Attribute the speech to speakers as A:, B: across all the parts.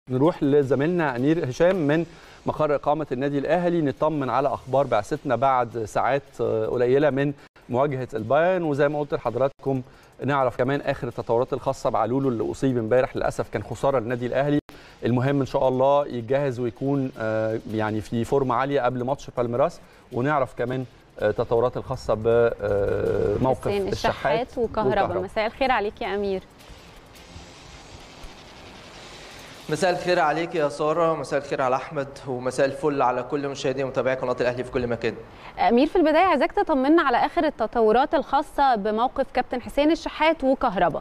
A: نروح لزميلنا امير هشام من مقر اقامه النادي الاهلي نطمن على اخبار بعثتنا بعد ساعات قليله من مواجهه البايرن وزي ما قلت لحضراتكم نعرف كمان اخر التطورات الخاصه بعلولو اللي اصيب امبارح للاسف كان خساره للنادي الاهلي المهم ان شاء الله يتجهز ويكون يعني في فورمه عاليه قبل ماتش بالميراس ونعرف كمان التطورات الخاصه بموقف
B: الشحات, الشحات وكهرباء مساء الخير عليك يا امير
C: مساء الخير عليك يا ساره مساء الخير على احمد ومساء الفل على كل مشاهدي ومتابعي قناه الاهلي في كل مكان
B: امير في البدايه عايزاك تطمنا على اخر التطورات الخاصه بموقف كابتن حسين الشحات وكهرباء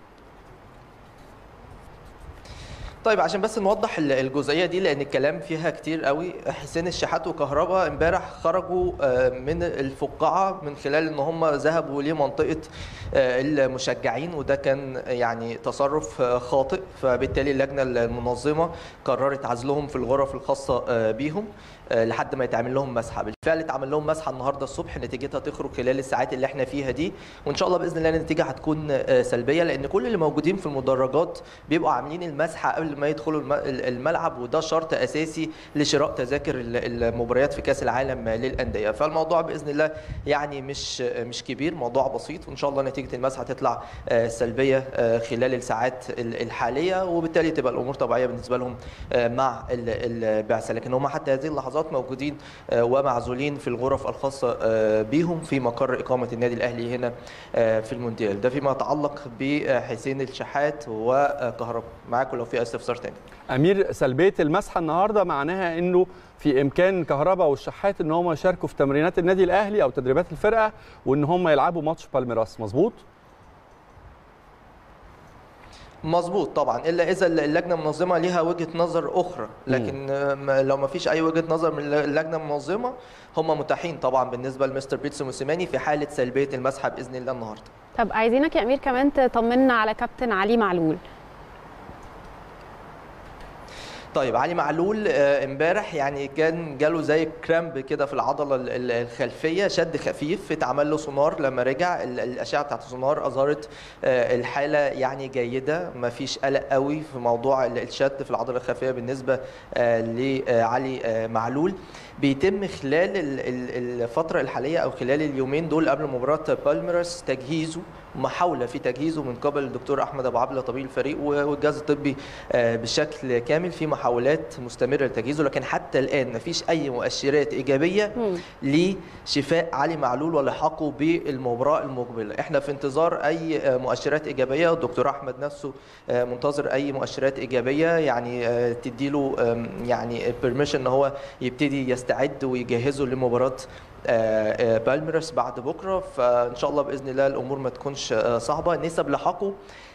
C: طيب عشان بس نوضح الجزئيه دي لان الكلام فيها كتير قوي حسين الشحات وكهرباء امبارح خرجوا من الفقاعه من خلال ان هم ذهبوا لمنطقه المشجعين وده كان يعني تصرف خاطئ فبالتالي اللجنه المنظمه قررت عزلهم في الغرف الخاصه بيهم لحد ما يتعمل لهم مسحه بالفعل اتعمل لهم مسحه النهارده الصبح نتيجتها تخرج خلال الساعات اللي احنا فيها دي وان شاء الله باذن الله النتيجه هتكون سلبيه لان كل اللي موجودين في المدرجات بيبقوا عاملين المسحه قبل ما يدخلوا الملعب وده شرط اساسي لشراء تذاكر المباريات في كاس العالم للانديه فالموضوع باذن الله يعني مش مش كبير موضوع بسيط وان شاء الله نتيجه المسحه تطلع سلبيه خلال الساعات الحاليه وبالتالي تبقى الامور طبيعيه بالنسبه لهم مع البعثه لكن هم حتى هذه اللحظات اللحظات موجودين ومعزولين في الغرف الخاصة بهم في مقر إقامة النادي الأهلي هنا في المونديال ده فيما يتعلق بحسين الشحات وكهرباء معاكم لو في استفسار تاني
A: أمير سلبية المسحة النهاردة معناها أنه في إمكان كهرباء والشحات أن هم يشاركوا في تمرينات النادي الأهلي أو تدريبات الفرقة وأن هم يلعبوا ماتش بالميراس مظبوط؟
C: مظبوط طبعا الا اذا اللجنه المنظمه ليها وجهه نظر اخرى لكن م. لو ما فيش اي وجهه نظر من اللجنه المنظمه هم متاحين طبعا بالنسبه لمستر بيتسو موسيماني في حاله سلبيه المسحه باذن الله النهارده
B: طب عايزينك يا امير كمان تطمنا على كابتن علي معلول
C: طيب علي معلول امبارح يعني كان جاله زي كرامب كده في العضله الخلفيه شد خفيف اتعمل له سونار لما رجع الاشعه بتاعت السونار اظهرت الحاله يعني جيده ما فيش قلق قوي في موضوع الشد في العضله الخلفيه بالنسبه لعلي معلول بيتم خلال الفتره الحاليه او خلال اليومين دول قبل مباراه بالميراس تجهيزه محاوله في تجهيزه من قبل الدكتور احمد ابو عبله طبيب الفريق والجهاز الطبي بشكل كامل في محاولات مستمره لتجهيزه لكن حتى الان ما فيش اي مؤشرات ايجابيه لشفاء علي معلول ولحاقه بالمباراه المقبله احنا في انتظار اي مؤشرات ايجابيه الدكتور احمد نفسه منتظر اي مؤشرات ايجابيه يعني تديله يعني بيرميشن ان هو يبتدي يستعد ويجهزه لمباراه بالميراس بعد بكره فان شاء الله باذن الله الامور ما تكونش صعبه نسب لحاقه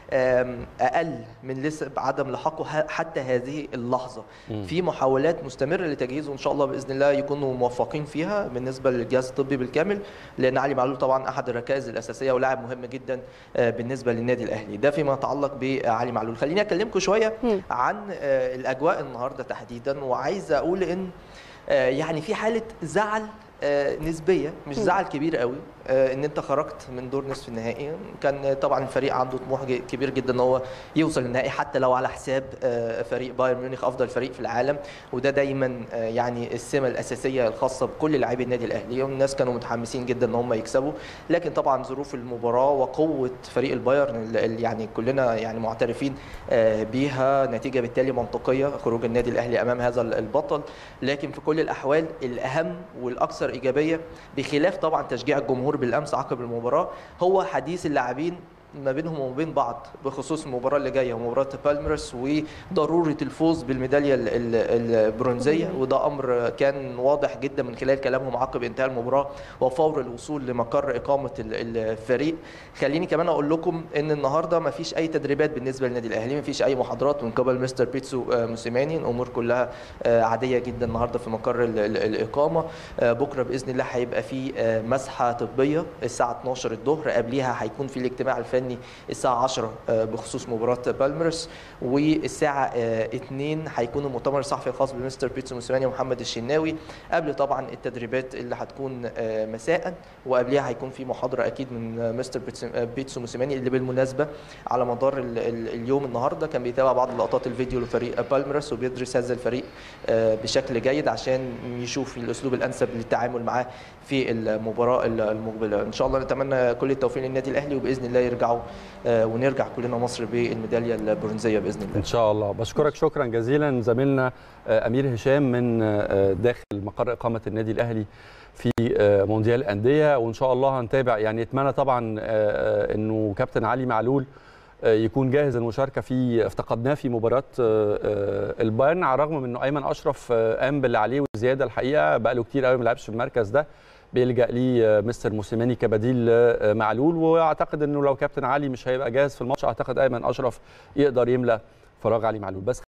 C: اقل من نسب عدم لحاقه حتى هذه اللحظه م. في محاولات مستمره لتجهيزه ان شاء الله باذن الله يكونوا موفقين فيها بالنسبه للجهاز الطبي بالكامل لان علي معلول طبعا احد الركائز الاساسيه ولاعب مهم جدا بالنسبه للنادي الاهلي ده فيما يتعلق بعلي معلول خليني اكلمكم شويه م. عن الاجواء النهارده تحديدا وعايز اقول ان يعني في حاله زعل نسبيه مش زعل كبير قوي ان انت خرجت من دور نصف النهائي كان طبعا الفريق عنده طموح كبير جدا ان هو يوصل للنهائي حتى لو على حساب فريق بايرن ميونخ افضل فريق في العالم وده دايما يعني السمه الاساسيه الخاصه بكل لاعبي النادي الاهلي والناس كانوا متحمسين جدا ان هم يكسبوا لكن طبعا ظروف المباراه وقوه فريق البايرن اللي يعني كلنا يعني معترفين بيها نتيجه بالتالي منطقيه خروج النادي الاهلي امام هذا البطل لكن في كل الاحوال الاهم والاكثر ايجابيه بخلاف طبعا تشجيع الجمهور بالامس عقب المباراه هو حديث اللاعبين ما بينهم وما بين بعض بخصوص المباراه اللي جايه مباراه بالميرس وضروره الفوز بالميداليه البرونزيه وده امر كان واضح جدا من خلال كلامهم عقب انتهاء المباراه وفور الوصول لمقر اقامه الفريق خليني كمان اقول لكم ان النهارده ما فيش اي تدريبات بالنسبه للنادي الاهلي ما فيش اي محاضرات من قبل مستر بيتسو موسيماني الامور كلها عاديه جدا النهارده في مقر الاقامه بكره باذن الله هيبقى في مسحه طبيه الساعه 12 الظهر قبليها هيكون في الاجتماع الفني الفني الساعه 10 بخصوص مباراه بالمرس والساعه 2 هيكون المؤتمر الصحفي الخاص بمستر بيتسو موسيماني ومحمد الشناوي قبل طبعا التدريبات اللي هتكون مساء وقبلها هيكون في محاضره اكيد من مستر بيتسو موسيماني اللي بالمناسبه على مدار اليوم النهارده كان بيتابع بعض لقطات الفيديو لفريق بالمرس وبيدرس هذا الفريق بشكل جيد عشان يشوف الاسلوب الانسب للتعامل معاه في المباراه المقبله ان شاء الله نتمنى كل التوفيق للنادي الاهلي وباذن الله يرجعوا ونرجع كلنا مصر بالميداليه البرونزيه باذن الله
A: ان شاء الله بشكرك شكرا جزيلا زميلنا امير هشام من داخل مقر اقامه النادي الاهلي في مونديال الانديه وان شاء الله هنتابع يعني اتمنى طبعا انه كابتن علي معلول يكون جاهز للمشاركه في افتقدناه في مباراه البايرن على الرغم من انه ايمن اشرف قام باللي عليه وزياده الحقيقه بقى له كتير قوي ما لعبش في المركز ده بيلجا ليه مستر موسيماني كبديل معلول واعتقد انه لو كابتن علي مش هيبقى جاهز في الماتش اعتقد ايمن اشرف يقدر يملى فراغ علي معلول بس